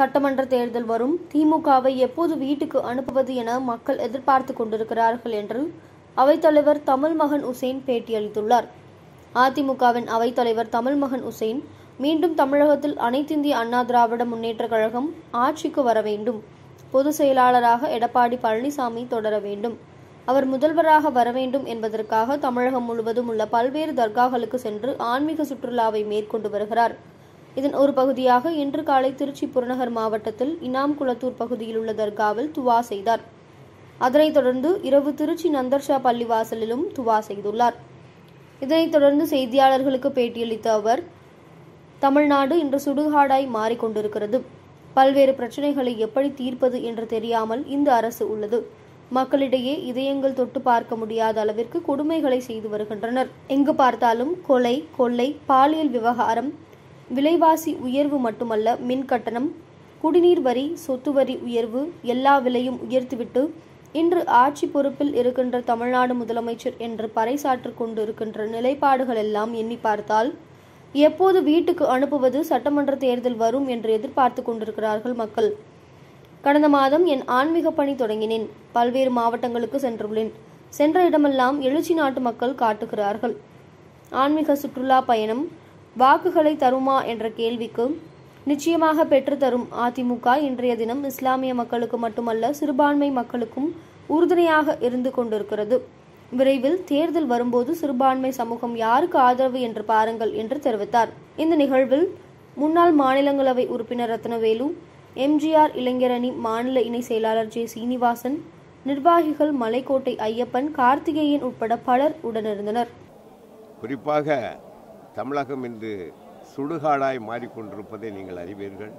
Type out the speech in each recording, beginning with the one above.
சட்டமன்ற தேர்தல் வரும் திமுகவை எப்போது வீட்டுக்கு அனுப்புவது என மக்கள் எதிர்பார்த்து கொண்டிருக்கிறார்கள் என்று அவைத்தலைவர் தமிழ்மகன் உசேன் பேட்டியளித்துள்ளார் அதிமுகவின் அவைத்தலைவர் தமிழ்மகன் உசேன் மீண்டும் தமிழகத்தில் அனைத்திந்திய அண்ணா திராவிட முன்னேற்றக் கழகம் ஆட்சிக்கு வர வேண்டும் பொதுச் செயலாளராக எடப்பாடி பழனிசாமி தொடர வேண்டும் அவர் முதல்வராக வர வேண்டும் என்பதற்காக தமிழகம் முழுவதும் உள்ள பல்வேறு தர்காக்களுக்கு சென்று ஆன்மீக சுற்றுலாவை மேற்கொண்டு வருகிறார் இதன் ஒரு பகுதியாக இன்று காலை திருச்சி புறநகர் மாவட்டத்தில் இனாம் குளத்தூர் பகுதியில் உள்ள தர்காவில் துவா செய்தார் அதனைத் தொடர்ந்து இரவு திருச்சி நந்தர்ஷா பள்ளிவாசலிலும் துவா செய்துள்ளார் இதனைத் தொடர்ந்து செய்தியாளர்களுக்கு பேட்டியளித்த அவர் தமிழ்நாடு இன்று சுடுகாடாய் மாறிக்கொண்டிருக்கிறது பல்வேறு பிரச்சனைகளை எப்படி தீர்ப்பது என்று தெரியாமல் இந்த அரசு உள்ளது மக்களிடையே இதயங்கள் தொட்டு பார்க்க முடியாத அளவிற்கு கொடுமைகளை செய்து வருகின்றனர் எங்கு பார்த்தாலும் கொலை கொள்ளை பாலியல் விவகாரம் விலைவாசி உயர்வு மட்டுமல்ல மின் கட்டணம் குடிநீர் வரி சொத்து வரி உயர்வு எல்லா விலையும் உயர்த்திவிட்டு இன்று ஆட்சி பொறுப்பில் இருக்கின்ற தமிழ்நாடு முதலமைச்சர் என்று பறைசாற்றிக் கொண்டிருக்கின்ற நிலைப்பாடுகள் எல்லாம் எண்ணி பார்த்தால் எப்போது வீட்டுக்கு அனுப்புவது சட்டமன்ற தேர்தல் வரும் என்று எதிர்பார்த்து கொண்டிருக்கிறார்கள் மக்கள் கடந்த மாதம் என் ஆன்மீக பணி தொடங்கினேன் பல்வேறு மாவட்டங்களுக்கு சென்றுள்ளேன் சென்ற இடமெல்லாம் எழுச்சி நாட்டு மக்கள் காட்டுகிறார்கள் ஆன்மீக சுற்றுலா பயணம் வாக்குகளை தருமா என்ற கேள்விக்கு நிச்சயமாக பெற்றுத்தரும் அதிமுக இன்றைய தினம் இஸ்லாமிய மக்களுக்கு மட்டுமல்ல சிறுபான்மை மக்களுக்கும் உறுதுணையாக இருந்து கொண்டிருக்கிறது விரைவில் தேர்தல் வரும்போது சிறுபான்மை சமூகம் யாருக்கு ஆதரவு என்று பாருங்கள் என்று தெரிவித்தார் இந்த நிகழ்வில் முன்னாள் மாநிலங்களவை உறுப்பினர் ரத்னவேலு எம்ஜிஆர் இளைஞரணி மாநில இணை செயலாளர் ஜே சீனிவாசன் நிர்வாகிகள் மலைக்கோட்டை ஐயப்பன் கார்த்திகேயன் உட்பட பலர் உடனிருந்தனர் குறிப்பாக தமிழகம் இன்று சுடுகாடாய் மாறிக்கொண்டிருப்பதை நீங்கள் அறிவீர்கள்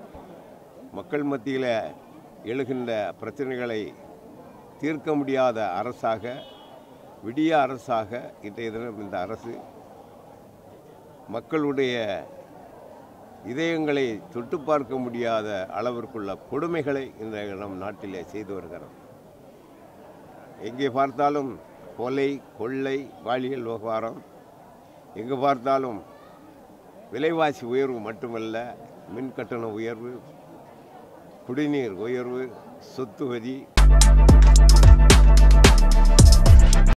மக்கள் மத்தியில் எழுகின்ற பிரச்சனைகளை தீர்க்க முடியாத அரசாக விடிய அரசாக இன்றைய தினம் இந்த அரசு மக்களுடைய இதயங்களை தொட்டு பார்க்க முடியாத அளவிற்குள்ள கொடுமைகளை இந்த நம் நாட்டிலே செய்து வருகிறோம் எங்கே பார்த்தாலும் கொலை கொள்ளை பாலியல் விவகாரம் எங்கு பார்த்தாலும் விலைவாசி உயர்வு மட்டுமல்ல மின் கட்டண உயர்வு குடிநீர் உயர்வு சொத்து வரி